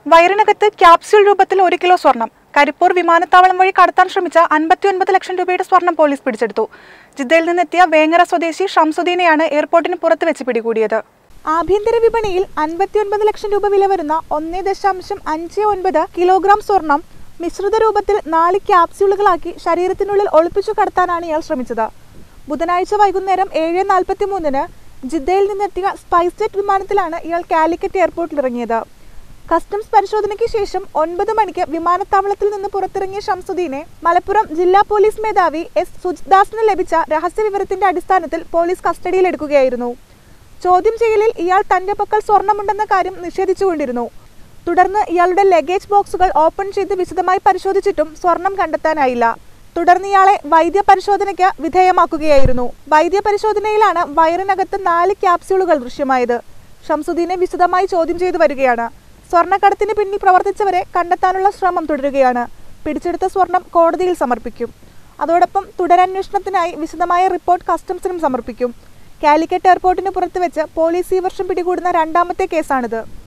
വയറിനകത്ത് capsule രൂപത്തിൽ ഒരു kilo സ്വർണം കരിപ്പൂർ വിമാനത്താവളം വഴി കടത്താൻ ശ്രമിച്ച അൻപത്തിയൊൻപത് ലക്ഷം രൂപയുടെ സ്വർണം പോലീസ് പിടിച്ചെടുത്തു ജിദ്ദയിൽ നിന്നെത്തിയ വേങ്ങര സ്വദേശി ഷംസുദ്ദീനെയാണ് എയർപോർട്ടിന് പുറത്ത് വെച്ച് പിടികൂടിയത് ആഭ്യന്തര വിപണിയിൽ അൻപത്തിയൊൻപത് ലക്ഷം രൂപ വില വരുന്ന ഒന്നേ ദശാംശം അഞ്ച് ഒൻപത് കിലോഗ്രാം സ്വർണം മിശ്രിത രൂപത്തിൽ നാല് ക്യാപ്സ്യൂളുകളാക്കി ശരീരത്തിനുള്ളിൽ ഒളിപ്പിച്ചു കടത്താനാണ് ഇയാൾ ശ്രമിച്ചത് ബുധനാഴ്ച വൈകുന്നേരം ഏഴ് നാൽപ്പത്തി മൂന്നിന് ജിദ്ദയിൽ നിന്നെത്തിയ സ്പൈസ് ജെറ്റ് വിമാനത്തിലാണ് ഇയാൾ കാലിക്കറ്റ് എയർപോർട്ടിൽ ഇറങ്ങിയത് കസ്റ്റംസ് പരിശോധനയ്ക്ക് ശേഷം ഒൻപത് മണിക്ക് വിമാനത്താവളത്തിൽ നിന്ന് പുറത്തിറങ്ങിയ ഷംസുദ്ദീനെ മലപ്പുറം ജില്ലാ പോലീസ് മേധാവി എസ് സുജിദാസിന് ലഭിച്ച രഹസ്യ വിവരത്തിന്റെ അടിസ്ഥാനത്തിൽ പോലീസ് കസ്റ്റഡിയിലെടുക്കുകയായിരുന്നു ചോദ്യം ചെയ്യലിൽ ഇയാൾ തന്റെ പക്കൽ സ്വർണമുണ്ടെന്ന കാര്യം നിഷേധിച്ചുകൊണ്ടിരുന്നു തുടർന്ന് ഇയാളുടെ ലഗേജ് ബോക്സുകൾ ഓപ്പൺ ചെയ്ത് വിശദമായി പരിശോധിച്ചിട്ടും സ്വർണം കണ്ടെത്താനായില്ല തുടർന്ന് ഇയാളെ വൈദ്യ പരിശോധനയ്ക്ക് വിധേയമാക്കുകയായിരുന്നു വൈദ്യ പരിശോധനയിലാണ് വയറിനകത്ത് നാല് ക്യാപ്സ്യൂളുകൾ ദൃശ്യമായത് ഷംസുദ്ദീനെ വിശദമായി ചോദ്യം ചെയ്തു വരികയാണ് സ്വർണ്ണക്കടത്തിന് പിന്നിൽ പ്രവർത്തിച്ചവരെ കണ്ടെത്താനുള്ള ശ്രമം തുടരുകയാണ് പിടിച്ചെടുത്ത സ്വർണം കോടതിയിൽ സമർപ്പിക്കും അതോടൊപ്പം തുടരന്വേഷണത്തിനായി വിശദമായ റിപ്പോർട്ട് കസ്റ്റംസിനും സമർപ്പിക്കും കാലിക്കറ്റ് എയർപോർട്ടിന് പുറത്ത് വെച്ച് പോലീസ് ഈ വർഷം പിടികൂടുന്ന രണ്ടാമത്തെ കേസാണിത്